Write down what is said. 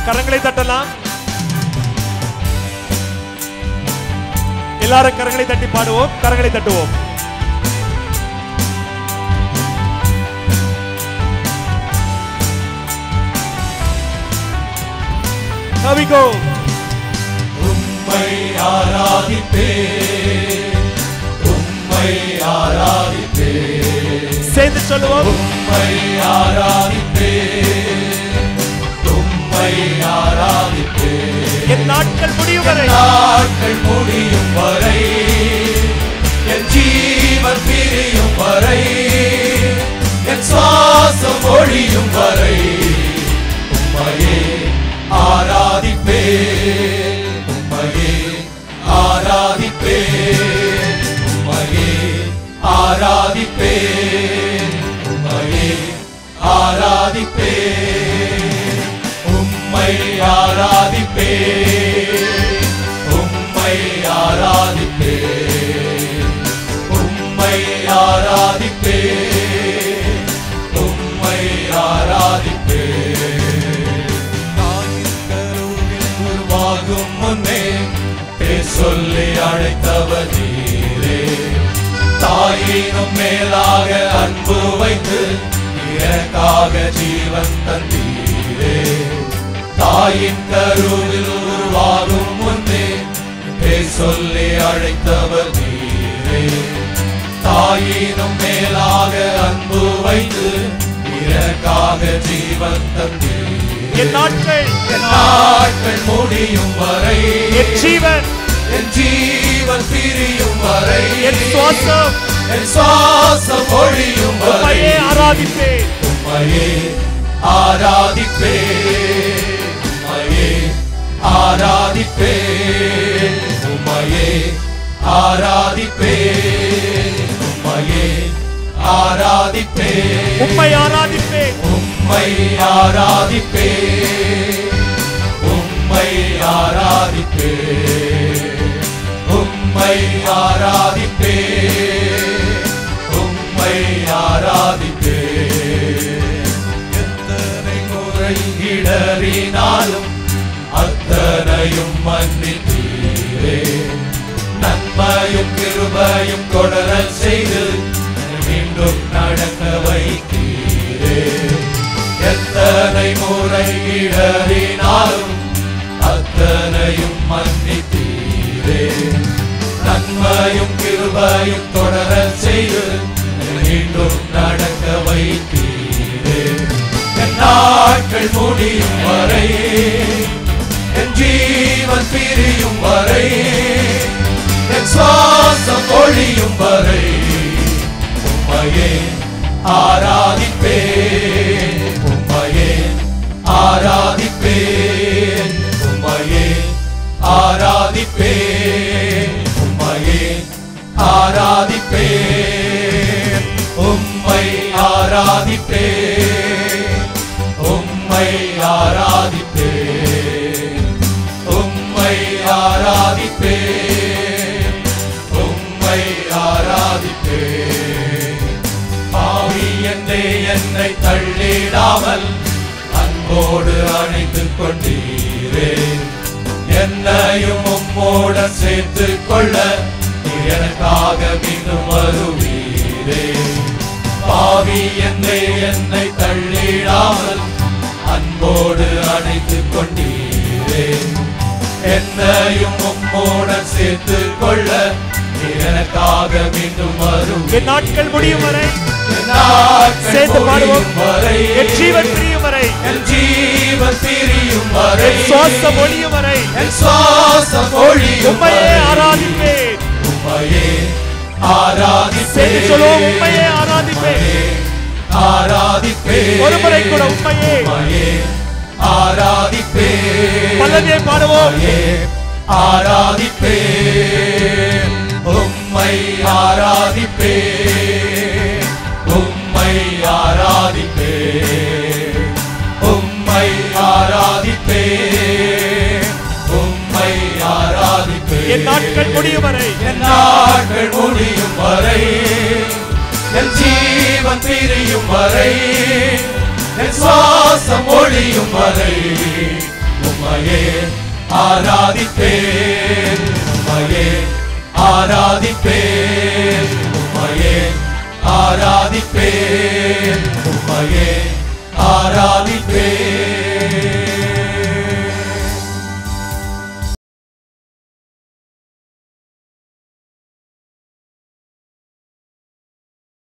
கரங்களை தட்டலாம் எல்லாரும் கரங்களை தட்டி பாடுவோம் கரங்களை தட்டுவோம் Here we go. உம்மை ஆராதிப்பே உம்மை ஆராதிப்பே சேர்ந்து சொல்லுவோம் உம்மை ஆராதிப்பே உம்மை ஆராதிப்பே என் நாட்கள் முடியும் வரை நாட்கள் முடியும் வரை என் ஜீவன் பிரியும் வரை என் சுவாசம் ஒழியும் வரை உம்மையே ஆராதிப்பே உம்மையே ஆராதிப்பே உம்மையே ஆராதிப்பே உம்மையே ஆராதிப்பே உம்மை ஆராதிப்பே உம்மை ஆராதிப்பே உம்மை ஆராதிப்பே உம்மை ஆராதிப்பே தாயின் கருவில் உருவாகும் முன்னே பேர் சொல்லி அழைத்தவர் நீரே தாயினும் மேலாக அன்பு வைத்து எனக்காக ஜீவன் தந்தீரே தாயின் கருவில் உருவாகும் முன்னே பேர் சொல்லி அழைத்தவர் நீரே தாயினும் மேலாக அன்பு வைத்து எனக்காக ஜீவன் தந்தீரே என் நாட்கள் என் நாட்கள் முடியும் வரை என் ஜீவன் என் ஜீவன் பிரியும் வரை என் சுவாசம் என் சுவாசம் ஒழியும் வரை உம்மையே ஆராதிப்பேன் உம்மையே ஆராதிப்பே உம்மையே ஆராதிப்பே உம்மையே ஆராதிப்பே உம்மையே ஆராதிப்பே உம்மை ஆராதிப்பேன் உம்மை ஆராதிப்பே உம்மை ஆராதிப்பே உம்மை ஆராதிப்பே உம்மை ஆராதிப்பே எத்தனை முறை இடறினாலும் அத்தனையும் மன்னித்தீரே நன்மையும் கிருபையும் தொடர செய்து மீண்டும் நடக்க வைத்தீரே எத்தனை முறை இடறினாலும் அத்தனையும் மன்னித்தீரே நன்மையும் கிருபையும் தொடர செய்து மீண்டும் நடக்க வைத்தீரே என் நாட்கள் முடியும் வரை என் ஜீவன் பிரியும் வரை என் சுவாசம் ஒழியும் வரை உம்மையே ஆராதிப்பே உம்மையே ஆராதிப்பே உம்மையே ஆராதிப்பே உம்மையே ஆராதிப்பே உம்மை ஆராதிப்பே உம்மை ஆராதிப்பே உம்மை ஆராதிப்பே உம்மை ஆராதிப்பே பாவி என்றே என்னை தள்ளிடாமல் அன்போடு அணைத்துக் கொண்டீரே என்னையும் உம்மோட சேர்த்து கொள்ள நீர் எனக்காக மீண்டும் வருவீரே பாவி என்றே என்னை தள்ளிடாமல் அன்போடு அணைத்துக் கொண்டீரே என்னையும் உம்மோட சேர்த்து கொள்ள நீர் எனக்காக மீண்டும் வரும் என் நாட்கள் முடியும் வரை நாட்கள் சேர்ந்து பாடுவோம் முடியும் வரை என் ஜீவன் பிரியும் வரை என் ஜீவன் பிரியும் வரை என் சுவாசம் ஒழியும் வரை என் சுவாசம் ஒழியும் உம்மையே வரை ஆராதிப்பேன் உம்மையே ஆராதிப்பே சேர்ந்து சொல்லுவோம் உம்மையே ஆராதிப்பேன் ஆராதிப்பே ஒரு முறை கூட உம்மையே உம்மையே ஆராதிப்பே பல்லவியை பாடுவோம் உம்மையே ஆராதிப்பே உம்மை ஆராதிப்பே உம்மை ஆராதிப்பே உம்மை ஆராதிப்பே உம்மை ஆராதிப்பே என் நாட்கள் முடியும் வரை என் நாட்கள் முடியும் வரை என் ஜீவன் பிரியும் வரை என் சுவாசம் ஒழியும் வரை உம்மையே ஆராதிப்பேன் உம்மையே ஆராதிப்பேன் உம்மையே ஆராதிப்பேன் உம்மையே ஆராதிப்பேன்